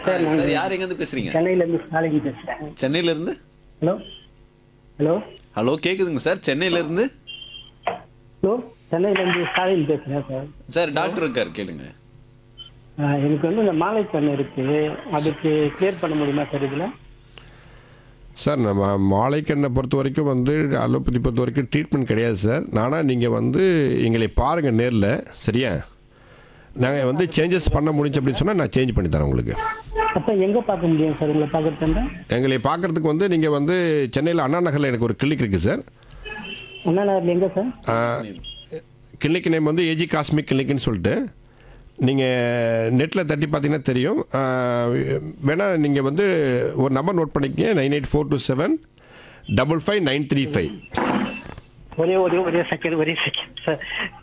Sir sir நான் யார் எங்கேருந்து பேசுறீங்க சென்னையிலேருந்து ஸ்டாலின் பேசுகிறேன் சென்னையில இருந்து ஹலோ ஹலோ ஹலோ கேக்குதுங்க சார் சென்னையில இருந்து ஹலோ சென்னையிலேருந்து ஸ்டாலின் பேசுகிறேன் சார் சார் டாக்டர் இருக்கார் கேளுங்க ஆ, எனக்கு வந்து இந்த மாலை கண் இருக்கு அதுக்கு கிளியர் பண்ண முடியுமா சார் இதில் சார் நம்ம மாலைக்கண்ணை பொறுத்த வரைக்கும் வந்து அலோபதி பொறுத்த வரைக்கும் ட்ரீட்மெண்ட் கிடையாது சார் ஆனால் நீங்கள் வந்து எங்களை பாருங்கள் நேரில் சரியா நாங்கள் வந்து சேஞ்சஸ் பண்ண முடிஞ்சு அப்படின்னு சொன்னால் நான் சேஞ்ச் பண்ணி தரேன் உங்களுக்கு அப்போ எங்கே பார்க்க முடியும் சார் உங்களை பார்க்கறது எங்களை பார்க்குறதுக்கு வந்து நீங்கள் வந்து சென்னையில் அண்ணா நகரில் எனக்கு ஒரு கிளினிக் இருக்குது சார் அண்ணா நகரில் எங்கே சார் கிளினிக் நேம் வந்து ஏஜி காஸ்மிக் கிளினிக்னு சொல்லிட்டு நீங்கள் நெட்டில் தட்டி பார்த்தீங்கன்னா தெரியும் வேணால் நீங்கள் வந்து ஒரு நம்பர் நோட் பண்ணிக்கங்க nine eight four two seven double five nine three five ஒரே ஒரே ஒரே செகண்ட் ஒரே செகண்ட் சார்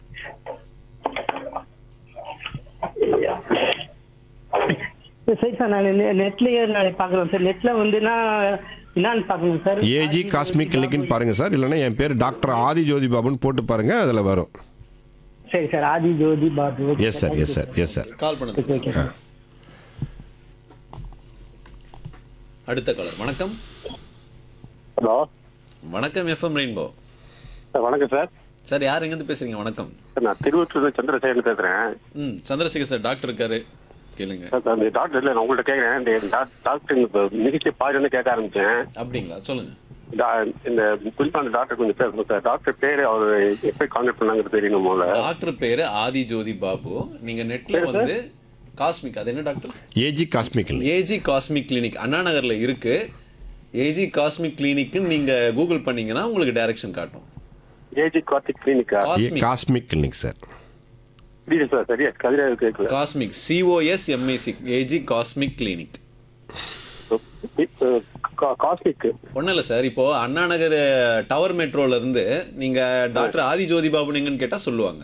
சரி சார் நான் நெட்லேயே நாளை பார்க்குறேன் சார் நெட்டில் வந்து நான் என்னன்னு பார்க்கணும் சார் ஏஜி காஸ்மிக் கிளினிக்னு பாருங்கள் சார் இல்லைன்னா என் பேர் டாக்டர் ஆதி ஜோதி பாபுன்னு போட்டு பாருங்கள் அதில் வரும் சரி sir Adhi Jyothi Babu yes sir yes sir yes sir call பண்ணுங்க ஓகே ஓகே சார் அடுத்த காலர் வணக்கம் ஹலோ வணக்கம் எஃப்எம் ரெயின்போ சார் வணக்கம் சார் சார் யார் எங்கேருந்து பேசுறீங்க வணக்கம் சார் நான் திருவற்றூர் சந்திரசேகரன் பேசுறேன் ம் சந்திரசேகர் சார் டாக்டர் இருக்காரு கேளுங்க சார் அந்த டாக்டர் இல்லை நான் உங்கள்கிட்ட கேட்குறேன் இந்த டா- டாக்டர் இப்போ நிகழ்ச்சி பாருன்னு கேட்க ஆரம்பிச்சேன் அப்படிங்களா சொல்லுங்க டா- இந்த குறிப்பா அந்த டாக்டர் கொஞ்சம் பேசணும் சார் டாக்டர் பேரு அவர் எப்படி கான்டாக்ட் பண்ணாங்கிறது தெரியணும் போல டாக்டர் பேரு ஆதி ஜோதி பாபு நீங்க நெட்ல வந்து காஸ்மிக் அது என்ன doctor A G cosmic clinic A G cosmic clinic அண்ணா நகர்ல இருக்கு ஏஜி காஸ்மிக் கிளினிக்னு நீங்க கூகுள் பண்ணீங்கன்னா உங்களுக்கு டைரக்ஷன் காட்டும் ஏஜி கார்த்திக் கிளினிக்கா காஸ்மிக் காஸ்மிக் கிளினிக் சார் புரியுது சார் சரியா கதிரா கேட்கல cosmic C O S M A C A G cosmic clinic cosmic ஒன்றும் இல்லை சார் இப்போ அண்ணா நகர் டவர் மெட்ரோல இருந்து நீங்க டாக்டர் ஆதி ஜோதி பாபு நீங்கன்னு கேட்டா சொல்லுவாங்க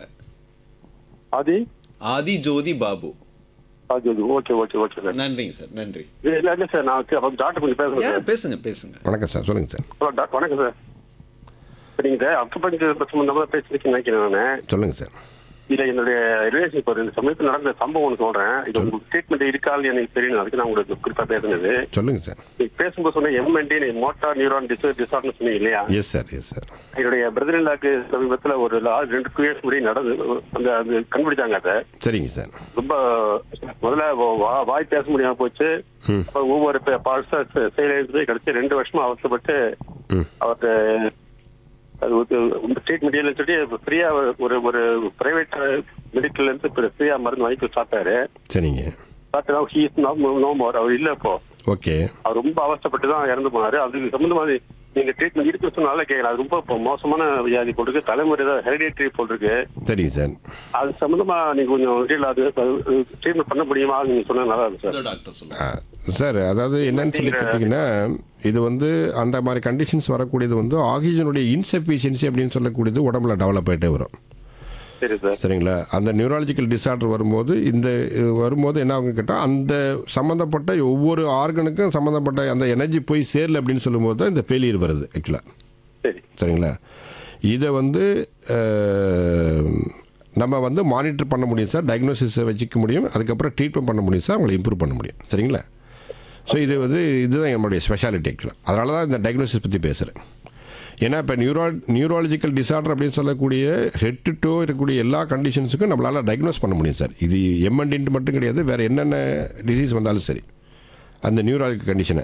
Adhi Adhi Jyothi Babu Adhi okay okay okay sir நன்றிங்க சார் நன்றி இல்லை இல்லை சார் நான் டாக்டர் கொஞ்சம் பேசுறேன் சார் ஏன் பேசுங்க பேசுங்க வணக்கம் சார் சொல்லுங்கள் சார் ஹலோ டாக்டர் வணக்கம் சார் இப்போ நீங்கள் அக்குபஞ்சர் சம்பந்தமாக பேசிருக்கீங்கன்னு நினைக்கிறேன் நான் சொல்லுங்கள் சார் இல்ல என்னுடைய ரிலேஷன் இப்போ இந்த சமயத்தில் நடந்த சம்பவம் ஒன்று சொல்றேன் இது உங்களுக்கு ட்ரீட்மெண்ட் இருக்கா இல்லையா எனக்கு தெரியணும் அதுக்கு நான் உங்களுக்கு குறிப்பா பேசுனது சொல்லுங்கள் சார் நீங்க பேசும்போது சொன்ன எம்என்டி மோட்டார் நியூரான் டிஸ் டிசார்ட்னு சொன்னீங்க இல்லையா எஸ் சார் எஸ் சார் என்னுடைய பிரதர் இல்லாக்கு சமீபத்தில் ஒரு லா- ரெண்டு டூ இயர்ஸ் முடி நடந்து அந்த அது கண்டுபிடிச்சாங்க அதை சரிங்க சார் ரொம்ப முதல்ல வா- வாய் பேச முடியாம போச்சு ம். அப்புறம் ஒவ்வொரு பார்ட்ஸா செயலிழந்து கடைசி ரெண்டு வருஷமா அவசரப்பட்டு ம் அவர்கிட்ட அது ட்ரீட்மெண்ட் இல்லைன்னு சொல்லி ஃப்ரீயா ஒரு ஒரு பிரைவேட் மெடிக்கல்ல இருந்து ஃப்ரீயா மருந்து வாங்கி சாப்பிட்டாரு சரிங்க doctor he is no more அவர் இல்ல இப்போ ஓகே அவர் ரொம்ப அவஸ்தைப்பட்டு தான் இறந்து போனாரு அதுக்கு சம்பந்தமா நீங்க ட்ரீட்மெண்ட் இருக்கு சொன்னால கேட்கல அது ரொம்ப இப்போ மோசமான வியாதி போட்டுருக்கு தலைமுறை தான் ஹெரிடேட்டரி போட்டிருக்கு சரிங்க சார் அது சம்பந்தமா நீங்க கொஞ்சம் டீல் அது ட்ரீட்மெண்ட் பண்ண முடியுமா நீங்க சொன்னா நல்லா இருக்கும் சார் இதோ டாக்டர் சொல்லுங்க ஆ, சார் அதாவது என்னன்னு சொல்லி கேட்டிங்கன்னா இது வந்து அந்த மாதிரி கண்டிஷன்ஸ் வரக்கூடியது வந்து ஆக்சிஜனுடைய இன்சஃபிஷியன்சி அப்படின்னு சொல்லக்கூடியது உடம்புல டெவலப் ஆகிட்டே வரும் சரி சார் சரிங்களா அந்த நியூராலஜிக்கல் டிசார்டர் வரும்போது இந்த இது வரும்போது என்ன ஆகும் கேட்டால் அந்த சம்மந்தப்பட்ட ஒவ்வொரு ஆர்கனுக்கும் சம்மந்தப்பட்ட அந்த எனர்ஜி போய் சேரல அப்படின்னு சொல்லும்போது தான் இந்த ஃபெயிலியர் வருது ஆக்சுவலாக சரி சரிங்களா இதை வந்து அஹ், நம்ம வந்து மானிட்டர் பண்ண முடியும் சார் டயக்னோசிஸை வச்சுக்க முடியும் அதுக்கப்புறம் ட்ரீட்மெண்ட் பண்ண முடியும் சார் அவங்களை இம்ப்ரூவ் பண்ண முடியும் சரிங்களா ஸோ இது வந்து இதுதான் நம்மளுடைய ஸ்பெஷாலிட்டி ஆக்சுவலாக அதனால தான் இந்த டயக்னோசிஸ் பற்றி பேசுகிறேன் ஏன்னா இப்போ நியூரா நியூராலஜிக்கல் டிசார்டர் அப்படின்னு சொல்லக்கூடிய ஹெட் டு டோ இருக்கக்கூடிய எல்லா கண்டிஷன்ஸுக்கும் நம்மளால் டயக்னோஸ் பண்ண முடியும் சார் இது எம்என்டின்ட்டு மட்டும் கிடையாது வேறு என்னென்ன டிசீஸ் வந்தாலும் சரி அந்த நியூராலஜிக்கல் கண்டிஷனை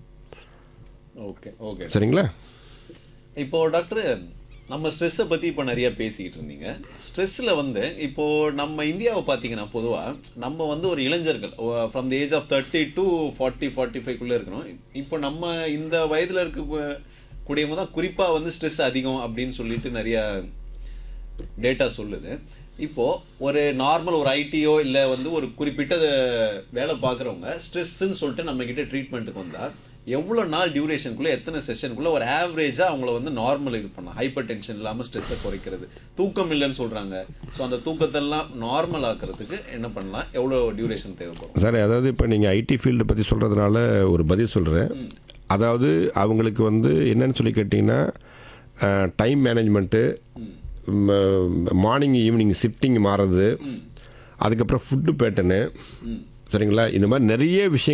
ஓகே ஓகே சரிங்களா இப்போ டாக்டர் நம்ம ஸ்ட்ரெஸ்ஸை பற்றி இப்போ நிறைய பேசிக்கிட்டு இருந்தீங்க ஸ்ட்ரெஸ்ஸில் வந்து இப்போ நம்ம இந்தியாவை பார்த்தீங்கன்னா பொதுவாக நம்ம வந்து ஒரு இளைஞர்கள் from the age of thirty to forty forty ஃபைவ்க்குள்ளே இருக்கணும் இப்போ நம்ம இந்த வயதில் இருக்க கூடியவங்க தான் குறிப்பாக வந்து ஸ்ட்ரெஸ் அதிகம் அப்படின்னு சொல்லிட்டு நிறைய டேட்டா சொல்லுது இப்போ ஒரு நார்மல் ஒரு ஐடியோ இல்லை வந்து ஒரு குறிப்பிட்ட வேலை பார்க்குறவங்க ஸ்ட்ரெஸ்ஸுன்னு சொல்லிட்டு நம்ம கிட்ட ட்ரீட்மெண்ட்டுக்கு வந்தால் எவ்வளோ நாள் டியூரேஷனுக்குள்ளே எத்தனை செஷனுக்குள்ளே ஒரு ஆவரேஜாக அவங்கள வந்து நார்மல் இது பண்ணலாம் ஹைப்பர் டென்ஷன் இல்லாமல் ஸ்ட்ரெஸ்ஸை குறைக்கிறது தூக்கம் இல்லைன்னு சொல்கிறாங்க ஸோ அந்த தூக்கத்தெல்லாம் நார்மல் ஆக்கிறதுக்கு என்ன பண்ணலாம் எவ்வளோ டியூரேஷன் தேவைப்படும் சார் அதாவது இப்போ நீங்கள் ஐடி ஃபீல்டை பற்றி சொல்கிறதுனால ஒரு பதில் சொல்கிறேன் அதாவது அவங்களுக்கு வந்து என்னன்னு சொல்லி கேட்டிங்கன்னா time management morning evening shifting மாறுறது அதுக்கப்புறம் ஃபுட்டு பேட்டர்னு சரிங்களா இந்த மாதிரி நிறைய விஷயம்